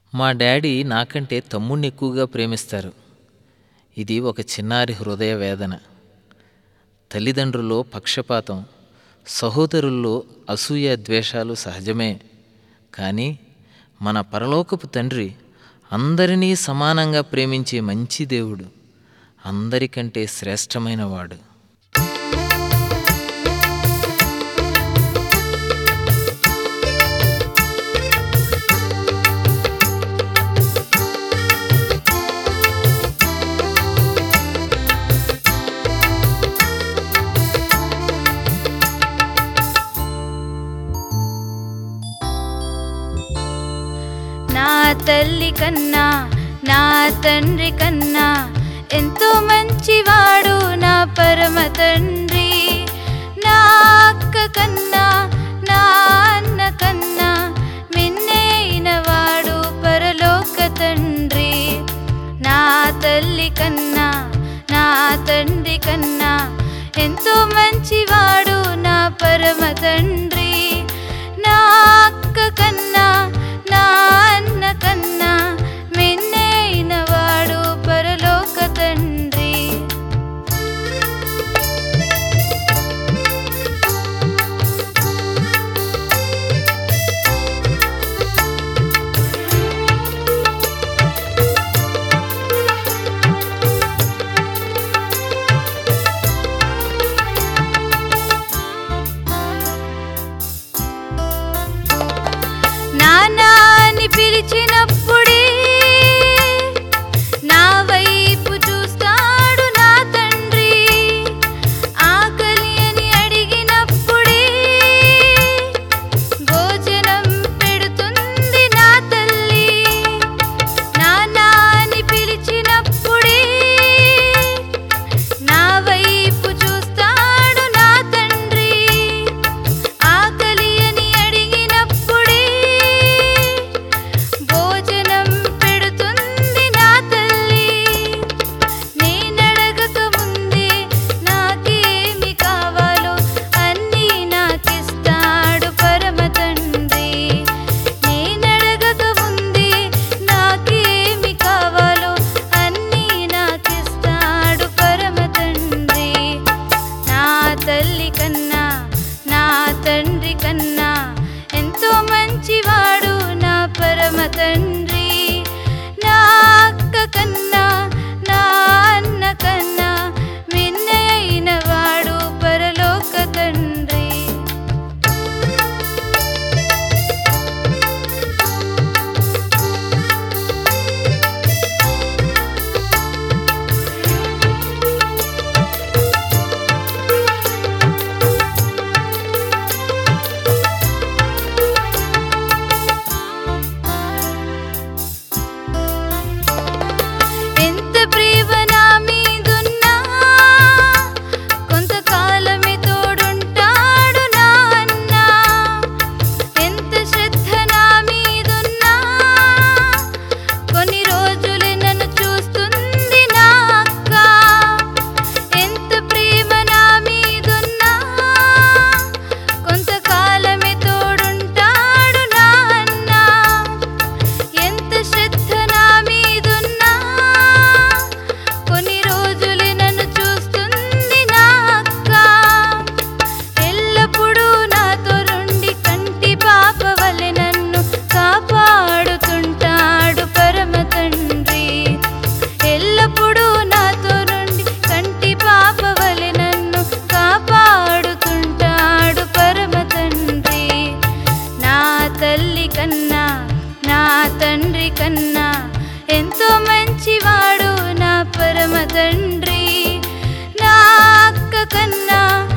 మా డాడీ నాకంటే తమ్ముణ్ణి ఎక్కువగా ప్రేమిస్తారు ఇది ఒక చిన్నారి హృదయ వేదన తల్లిదండ్రుల్లో పక్షపాతం సహోదరుల్లో అసూయ ద్వేషాలు సహజమే కానీ మన పరలోకపు తండ్రి అందరినీ సమానంగా ప్రేమించే మంచి దేవుడు అందరికంటే శ్రేష్టమైన వాడు నా తల్లి కన్నా నా తండ్రి కన్నా ఎంతో మంచివాడు నా పరమ తండ్రి నా అక్క కన్నా నా అన్న కన్నా మిన్నైన వాడు పరలోక తండ్రి నా తల్లి కన్నా నా తండ్రి కన్నా ఎంతో మంచివాడు నా పరమ తండ్రి నా అక్క కన్నా నా అన్న కన్నా మిన్నైన వాడు పరలోక తండ్రి నానా అని పిలిచినప్పుడే నా వైపు చూస్తాడు నా తండ్రి ఆకలి అని అడిగినప్పుడే భోజనం పెడుతుంది నా తల్లి నానా అని పిలిచినప్పుడే నా వైపు చూస్తాడు నా తండ్రి ఆకలి అని అడిగినప్పుడే భోజనం పెడుతుంది నా తల్లి నేనడగక ముందే నాకేమి కావాలో అన్నీ నాకిస్తాడు పరమ తండ్రి నేనడగక ముందే నాకేమి కావాలో అన్నీ నాకిస్తాడు పరమ తండ్రి నా తల్లి కన్నా నా తండ్రి కన్నా ఎంతో మంచివాడు నా పరమ తండ్రి నా అక్క కన్నా నా అన్న కన్నా మిన్నైన వాడు పరలోక తండ్రి ఎంత ప్రేమ నా మీదున్నా కొంతకాలమే తోడుంటాడు నా అన్న ఎంత శ్రద్ధ నా మీదున్నా కొన్ని రోజులే నన్ను చూస్తుంది నా అక్క ఎంత ప్రేమ నా మీదున్నా కొంతకాలమే తోడుంటాడు నా అన్న ఎంత శ్రద్ధ నా మీదున్నా కొన్ని రోజులే నన్ను చూస్తుంది నా అక్క ఎల్లప్పుడూ నాతో రుండి కంటి పాప వలె నన్ను కాపాడుతుంటాడు పరమ తండ్రి ఎల్లప్పుడూ నాతో రుండి కంటి పాప వలె నన్ను కాపాడుతుంటాడు పరమ తండ్రి నా తల్లి కన్నా నా తండ్రి కన్నా ఎంతో మంచివాడు నా పరమ తండ్రి నా అక్క కన్నా